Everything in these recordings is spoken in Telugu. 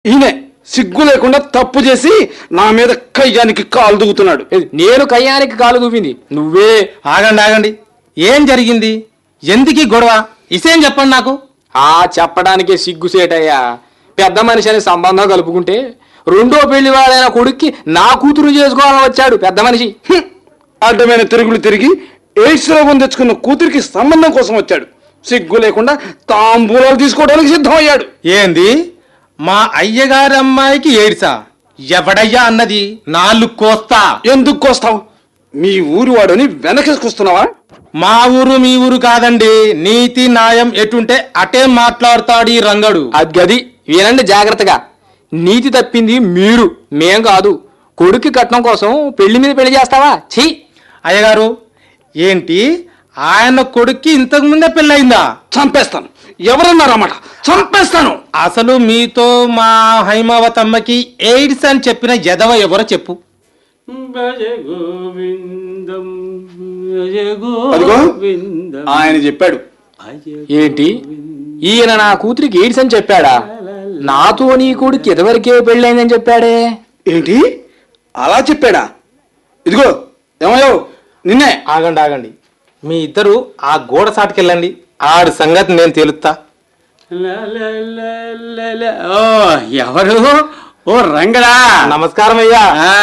ఈయనే సిగ్గు లేకుండా తప్పు చేసి నా మీద కయ్యానికి కాలు దుగుతున్నాడు ఏది, నేను కయ్యానికి కాలు దూపింది నువ్వే ఆగండి ఆగండి ఏం జరిగింది ఎందుకు ఈ గొడవ ఇసేం చెప్పండి నాకు ఆ చెప్పడానికే సిగ్గుసేటయ్యా పెద్ద మనిషి అని సంబంధం కలుపుకుంటే రెండో పెళ్లి వాడైన కొడుక్కి నా కూతురు చేసుకోవాలని వచ్చాడు పెద్ద మనిషి హ్మ్. అడ్డమైన తిరుగులు తిరిగి ఎయిడ్స్ రోగం తెచ్చుకున్న కూతురికి సంబంధం కోసం వచ్చాడు సిగ్గు లేకుండా తాంబూలాలు తీసుకోవడానికి సిద్ధమయ్యాడు ఏంది మా అయ్యగారి అమ్మాయికి ఏడ్సా ఎవడయ్యా అన్నది నాలుగు కోస్తా ఎందుకు కోస్తావు మీ ఊరి వాడని వెనకేసుకొస్తున్నావా మా ఊరు మీ ఊరు కాదండి నీతి న్యాయం ఎటుంటే అటే మాట్లాడతాడు ఈ రంగడు అది గది వినండి జాగ్రత్తగా నీతి తప్పింది మీరు మేం కాదు కొడుక్కి కట్నం కోసం పెళ్లి మీద పెళ్లి చేస్తావా ఛీ అయ్యగారు ఏంటి ఆయన కొడుక్కి ఇంతకు ముందే పెళ్ళయిందా చంపేస్తాను ఎవరన్నారన్నమాట చంపేస్తాను అసలు మీతో మా హైమావతమ్మకి ఎయిడ్స్ అని చెప్పిన ఎదవ ఎవరో చెప్పు భజ గోవిందం భజ అదిగో గోవిందం ఆయన చెప్పాడు భజ ఏంటి ఈయన నా కూతురికి ఎయిడ్స్ అని చెప్పాడా నాతో నీ కొడుకు ఇదివరకే పెళ్ళైందని చెప్పాడే ఏంటి అలా చెప్పాడా ఇదిగో ఏమయ్యో నిన్నే ఆగండి ఆగండి మీ ఇద్దరు ఆ గోడ సాటుకెళ్ళండి ఆడి సంగతి నేను తేలుస్తా ల ల ల ల ల. ఓ ఎవరు ఓ రంగడా నమస్కారం అయ్యా ఆ,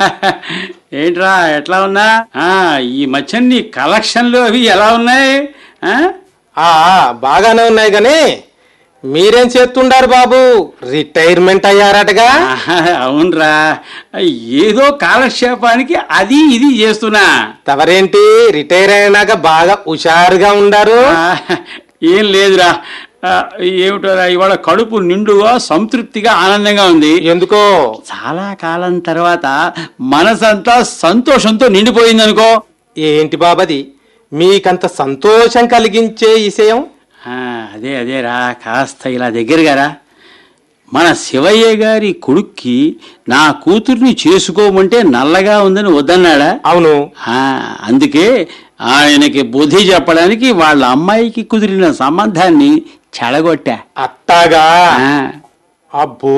ఏంట్రా ఎట్లా ఉన్నా ఆ ఈ మధ్య నీ కలెక్షన్లు అవి ఎలా ఉన్నాయి ఆ? ఆ, బాగానే ఉన్నాయి గాని మీరేం చేస్తుండారు బాబు రిటైర్మెంట్ అయ్యారటగా ఆహా, అవునరా ఏదో కాలక్షేపానికి అది ఇది చేస్తున్నా తవరేంటి రిటైర్ అయినాక బాగా హుషారుగా ఉండారు ఆ, ఏం లేదురా ఆ, ఏమిటోరా ఇవాళ కడుపు నిండుగా సంతృప్తిగా ఆనందంగా ఉంది ఎందుకో చాలా కాలం తర్వాత మనసంతా సంతోషంతో నిండిపోయింది అనుకో ఏంటి బాబది మీకంత సంతోషం కలిగించే విషయం అదే అదేరా కాస్త ఇలా దగ్గరగారా మన శివయ్య గారి కొడుక్కి నా కూతుర్ని చేసుకోమంటే నల్లగా ఉందని వద్దన్నాడా అవును ఆ, అందుకే ఆయనకి బుద్ధి చెప్పడానికి వాళ్ళ అమ్మాయికి కుదిరిన సంబంధాన్ని చెడగొట్టా అట్టాగా ఆ, అబ్బో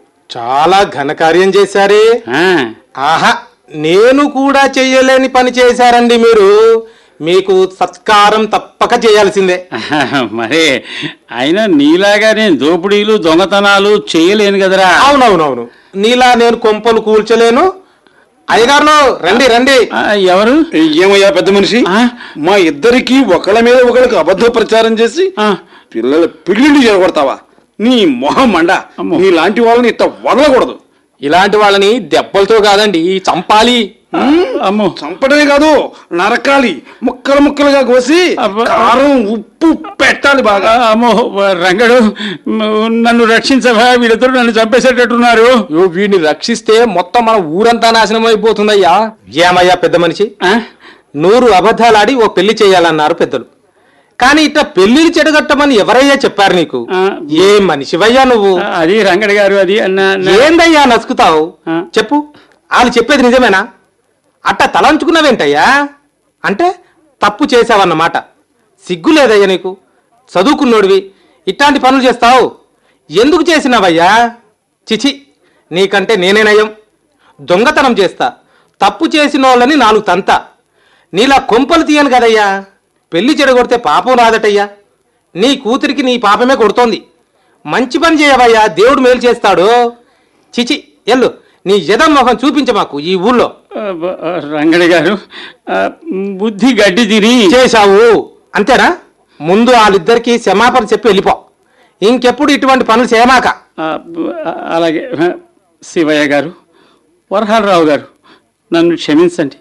చాలా ఘనకార్యం చేశారే ఆ. ఆహా నేను కూడా చెయ్యలేని పని చేశారండి మీరు మీకు సత్కారం తప్పక చేయాల్సిందే మరే అయినా నీలాగా నేను దోపిడీలు దొంగతనాలు చేయలేను కదరా అవునవునవును నీలా నేను కొంపలు కూల్చలేను అయ్యగారు రండి రండి ఆ, ఎవరు ఏమయ్యా పెద్ద మనిషి ఆ? మా ఇద్దరికి ఒకళ్ళ మీద ఒకళ్ళకి అబద్ధ ప్రచారం చేసి ఆ, పిల్లల పిల్లిని చేయగొడతావా నీ మొహం మండ అమ్మో. నీ లాంటి వాళ్ళని ఇట్ట వదలకూడదు ఇలాంటి వాళ్ళని దెబ్బలతో కాదండి చంపాలి అమ్మో చంపడమే కాదు నరకాలి ముక్కలు ముక్కలుగా కోసి అబ్బా. కారం ఉప్పు పెట్టాలి ఆ, బాగా అమ్మో రంగడు మ్, నన్ను రక్షించవా వీళ్ళిద్దరు నన్ను చంపేసేటట్టున్నారు అయ్యో, వీడిని రక్షిస్తే మొత్తం మన ఊరంతా నాశనం అయిపోతుందయ్యా ఏమయ్యా పెద్ద మనిషి ఆ? నూరు అబద్ధాలాడి ఓ పెళ్లి చేయాలన్నారు పెద్దలు కానీ ఇట్లా పెళ్లిని చెడగొట్టమని ఎవరయ్యా చెప్పారు నీకు ఆ. ఏ మనిషివయ్యా నువ్వు ఆ, అది రంగడి గారు అది అన్న అన్న- ఏందయ్యా నసుకుతావు ఆ. చెప్పు వాళ్ళు చెప్పేది నిజమేనా అట్ట తలంచుకున్నావేంటయ్యా అంటే తప్పు చేసావన్నమాట సిగ్గు లేదయ్యా నీకు చదువుకున్నోడివి ఇట్లాంటి పనులు చేస్తావు ఎందుకు చేసినావయ్యా చిచి నీకంటే నేనే నయం దొంగతనం చేస్తా తప్పు చేసిన వాళ్ళని నాలుగు తంత నీలా కొంపలు తీయను కదయ్యా పెళ్లి చెడగొడితే పాపం రాదటయ్యా నీ కూతురికి నీ పాపమే కొడుతోంది మంచి పని చేయవయ్యా దేవుడు మేలు చేస్తాడు చిచి ఎల్లు నీ యదం మొహం చూపించ మాకు ఈ ఊళ్ళో ఆ, బ- ఆ, రంగడి గారు ఆ, బుద్ధి గడ్డి తిని చేశావు అంతేనా ముందు వాళ్ళిద్దరికి క్షమాపణ చెప్పి వెళ్ళిపో ఇంకెప్పుడు ఇటువంటి పనులు చేయమాక ఆ, బ- ఆ, అలాగే ఆ, శివయ్య గారు వరహాలరావు గారు నన్ను క్షమించండి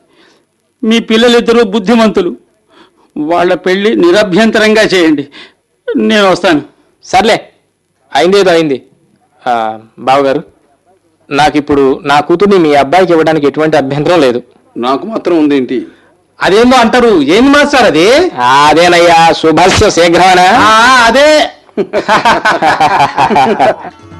మీ పిల్లలిద్దరూ బుద్ధిమంతులు వాళ్ళ పెళ్లి నిరభ్యంతరంగా చేయండి నేను వస్తాను సర్లే అయిందేదో అయింది ఆ, బావగారు నాకిప్పుడు నా కూతుర్ని మీ అబ్బాయికి ఇవ్వడానికి ఎటువంటి అభ్యంతరం లేదు నాకు మాత్రం ఉందేంటి అదేందో అంటారు ఏంది మాస్టర్ అది ఆ, అదేనయ్యా శుభస్య శీఘ్రమేనా ఆ, అదే